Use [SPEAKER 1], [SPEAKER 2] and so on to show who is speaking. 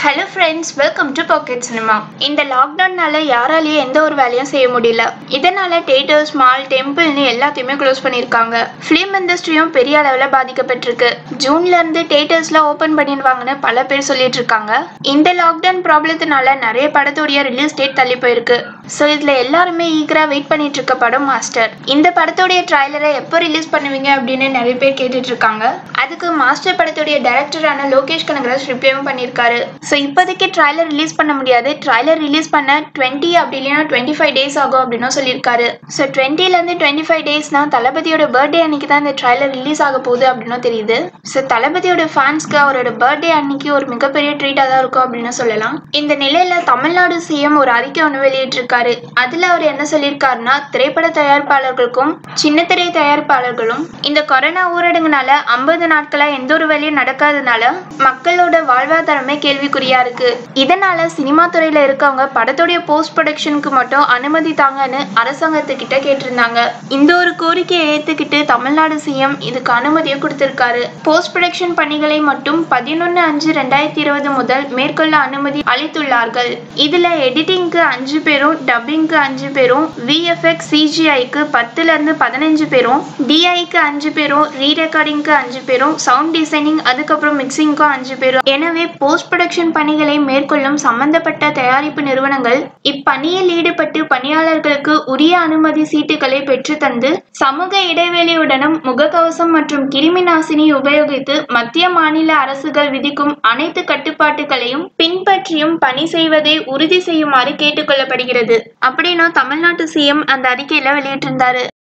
[SPEAKER 1] hello friends welcome to pocket cinema இந்த லாக்டவுன்னால யாராலையும் எந்த ஒரு வேலையும் செய்ய முடியல இதனால தேட்டர்ஸ் மால் டெம்பிள்னு எல்லாத்தையுமே க்ளோஸ் பண்ணியிருக்காங்க ஃபிலிம் இண்டஸ்ட்ரியும் பெரிய அளவில் பாதிக்கப்பட்டிருக்கு ஜூன்ல இருந்து தேட்டர்ஸ்ல ஓப்பன் பண்ணிடுவாங்கன்னு பல பேர் சொல்லிட்டு இருக்காங்க இந்த லாக்டவுன் ப்ராப்ளத்தினால நிறைய படத்துடைய ரிலீஸ் டேட் தள்ளி போயிருக்கு ஸோ இதுல எல்லாருமே ஈகரா வெயிட் பண்ணிட்டு இருக்க படம் மாஸ்டர் இந்த படத்துடைய ட்ரைலரை எப்போ ரிலீஸ் பண்ணுவீங்க அப்படின்னு நிறைய பேர் கேட்டுட்டு இருக்காங்க அதுக்கு மாஸ்டர் படத்துடைய டைரக்டரான லோகேஷ் கனகராஜ் ரிப்ளேவும் பண்ணியிருக்காரு ஸோ இப்போதைக்கு ட்ரைலர் ரிலீஸ் பண்ண முடியாது ட்ரைலர் ரிலீஸ் பண்ண டுவெண்ட்டி அப்படி இல்லைன்னா டுவெண்ட்டி ஃபைவ் டேஸ் ஆகும் அப்படின்னு சொல்லியிருக்காரு ஸோ டுவெண்ட்டிலேருந்து டுவெண்ட்டி ஃபைவ் டேஸ்னா தளபதியோட பர்த்டே அன்னைக்கு தான் இந்த ட்ரைலர் ரிலீஸ் ஆக போகுது அப்படின்னு தெரியுது ஸோ தளபதியோட ஃபேன்ஸ்க்கு அவரோட பர்த்டே அன்னைக்கு ஒரு மிகப்பெரிய ட்ரீட்டாக தான் இருக்கும் அப்படின்னு சொல்லலாம் இந்த நிலையில தமிழ்நாடு சிஎம் ஒரு அறிக்கை ஒன்று வெளியிட்டிருக்காரு அதில் அவர் என்ன சொல்லியிருக்காருன்னா திரைப்பட தயாரிப்பாளர்களுக்கும் சின்ன திரை தயாரிப்பாளர்களும் இந்த கொரோனா ஊரடங்குனால ஐம்பது நாட்களா எந்த ஒரு வேலையும் நடக்காதனால மக்களோட வாழ்வாதாரமே கேள்விக்குறியா இருக்கு இதனால சினிமா துறையில இருக்கவங்க படத்துடைய போஸ்ட் ப்ரொடக்ஷனுக்கு மட்டும் அனுமதி தாங்கன்னு அரசாங்கத்துக்கிட்ட கேட்டிருந்தாங்க இந்த ஒரு கோரிக்கையை ஏத்துக்கிட்டு தமிழ்நாடு சிஎம் இதுக்கு அனுமதியை கொடுத்திருக்காரு போஸ்ட் ப்ரொடக்ஷன் பணிகளை மட்டும் பதினொன்னு அஞ்சு ரெண்டாயிரத்தி இருபது முதல் மேற்கொள்ள அனுமதி அளித்துள்ளார்கள் இதுல எடிட்டிங்க்கு அஞ்சு பேரும் டப்பிங்க்கு அஞ்சு பேரும் விஎஃப்எக்ஸ் சிஜிஐக்கு பத்துல இருந்து பதினஞ்சு பேரும் டிஐக்கு அஞ்சு பேரும் ரீ ரெக்கார்டிங்க்கு அஞ்சு பேரும் சவுண்ட் டிசைனிங் அதுக்கப்புறம் மிக்சிங்க்கும் அஞ்சு பேரும் எனவே போஸ்ட் ப்ரொடக்ஷன் பணிகளை மேற்கொள்ளும் சம்பந்தப்பட்ட தயாரிப்பு நிறுவனங்கள் இப்பணியில் ஈடுபட்டு பணியாளர்களுக்கு உரிய அனுமதி சீட்டுகளை பெற்று தந்து சமூக இடைவெளியுடனும் முகக்கவசம் மற்றும் கிருமி நாசினி உபயோகித்து மத்திய மாநில அரசுகள் விதிக்கும் அனைத்து கட்டுப்பாட்டுகளையும் பின்பற்றியும் பணி செய்வதை உறுதி செய்யுமாறு கேட்டுக்கொள்ளப்படுகிறது அப்படின்னு தமிழ்நாட்டு சிஎம் அந்த அறிக்கையில வெளியிட்டிருந்தாரு